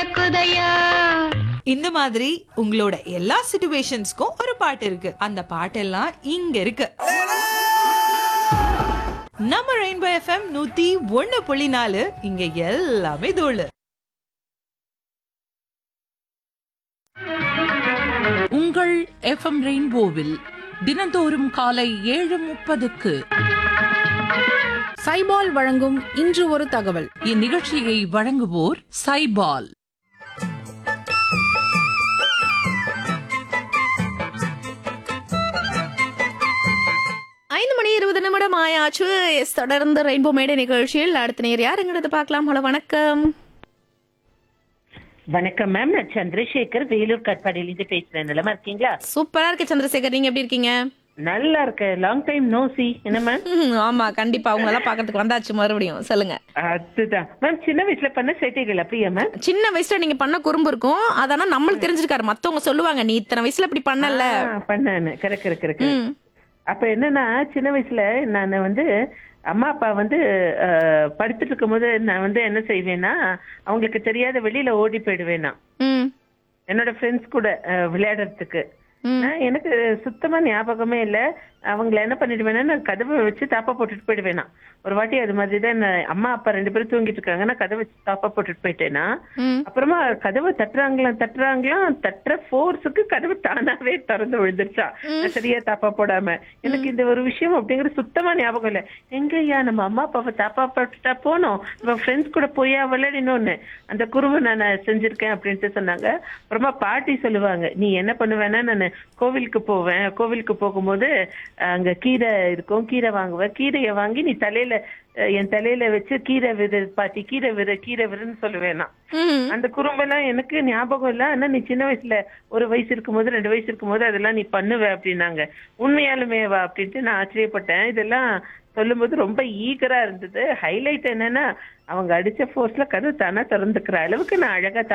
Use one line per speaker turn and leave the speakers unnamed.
மயக்குதையா
இந்த மாதிரி உங்களோட எல்லா சிச்சுவேஷன்ஸ்க்கும் ஒரு பாட்டு இருக்கு அந்த பாட்டெல்லாம் இங்க இருக்கு நம்ம ரெயின்போ எஃப்எம் நூத்தி ஒண்ணு புள்ளி நாலு இங்க எல்லாமே தோழு
உங்கள் எஃப்எம் ரெயின்போவில் தினந்தோறும் காலை ஏழு முப்பதுக்கு
சைபால் வழங்கும் இன்று ஒரு தகவல்
இந்நிகழ்ச்சியை வழங்குவோர் சைபால்
ஐந்து மணி இருபது நிமிடம் ஆயாச்சு எஸ் தொடர்ந்து ரெயின்போ மேடை நிகழ்ச்சியில் அடுத்த நேர் யாருங்கிறது பார்க்கலாம் ஹலோ வணக்கம்
வணக்கம் மேம் நான் சந்திரசேகர் வேலூர் கட்பாடியிலிருந்து பேசுறேன் நிலமா இருக்கீங்களா
சூப்பரா இருக்கு சந்திரசேகர் நீங்க எப்படி இருக்கீங்க
நல்லா இருக்க லாங் டைம் நோ சி என்ன மேம்
ம், ஆமா கண்டிப்பா உங்க எல்லாம் பாக்கிறதுக்கு வந்தாச்சு மறுபடியும் சொல்லுங்க
அதுதான் மேம் சின்ன வயசுல பண்ண சேட்டைகள் அப்படியா மேம்
சின்ன வயசுல நீங்க பண்ண குறும்பு இருக்கும் அதானா நம்மளுக்கு தெரிஞ்சிருக்காரு மத்தவங்க சொல்லுவாங்க நீ இத்தனை வயசுல இப்படி பண்ணல
பண்ணேன் கரெக்ட் கரெக்ட் கரெக்ட்
ம்.
அப்ப என்னன்னா சின்ன வயசுல நான் வந்து அம்மா அப்பா வந்து அஹ், படுத்துட்டு இருக்கும்போது நான் வந்து என்ன செய்வேன்னா அவங்களுக்கு தெரியாத வெளியில ஓடி போயிடுவேன் நான்
ம்
என்னோட ஃப்ரெண்ட்ஸ் கூட அஹ், விளையாடுறதுக்கு
ம்.
நான் எனக்கு சுத்தமா ஞாபகமே இல்ல அவங்கள என்ன பண்ணிடுவேன்னா நான் கதவை வச்சு தாப்பா போட்டுட்டு போயிடுவேன் நான். ஒரு வாட்டி அது மாதிரி தான் நான் அம்மா அப்பா ரெண்டு பேரும் தூங்கிட்டு இருக்காங்க நான் கதவை வச்சு தாப்பா போட்டுட்டு போயிட்டேன்னா
ம்.
அப்புறமா கதவை தட்டுறாங்களாம் தட்டுறாங்களாம் தட்டுற ஃபோர்ஸுக்கு கதவு தானாவே திறந்து விழுந்துருச்சா நான் சரியா தாப்பா போடாம எனக்கு இந்த ஒரு விஷயம் அப்படிங்கிறது சுத்தமா ஞாபகம் இல்ல எங்கய்யா நம்ம அம்மா அப்பாவை தாப்பா போட்டுட்டா போனோம் நம்ம ஃப்ரெண்ட்ஸ் கூட போயா விளையாடினோன்னு அந்த குருவை நான் செஞ்சிருக்கேன் அப்படின்ட்டு சொன்னாங்க அப்புறமா பாட்டி சொல்லுவாங்க நீ என்ன பண்ணுவேன்னா நான் கோவிலுக்கு போவேன் கோவிலுக்கு போகும்போது அங்க கீரை இருக்கும் கீரை வாங்குவேன் கீரையை வாங்கி நீ தலையில அஹ், என் தலையில வச்சு கீரை விரு பாட்டி கீரை விரு கீரை விருன்னு சொல்லுவேன் நான்
ம்.
அந்த குறும்பெல்லாம் எனக்கு ஞாபகம் இல்ல ஆனா நீ சின்ன வயசுல ஒரு வயசு இருக்கும்போது ரெண்டு வயசு இருக்கும்போது அதெல்லாம் நீ பண்ணுவ அப்படின்னாங்க உண்மையாலுமே வா அப்படின்ட்டு நான் ஆச்சரியப்பட்டேன் இதெல்லாம் சொல்லும்போது ரொம்ப ஈகரா இருந்தது ஹைலைட் என்னன்னா அவங்க அடிச்ச ஃபோர்ஸ்ல கதவு தானா திறந்துக்கிற அளவுக்கு நான் அழகா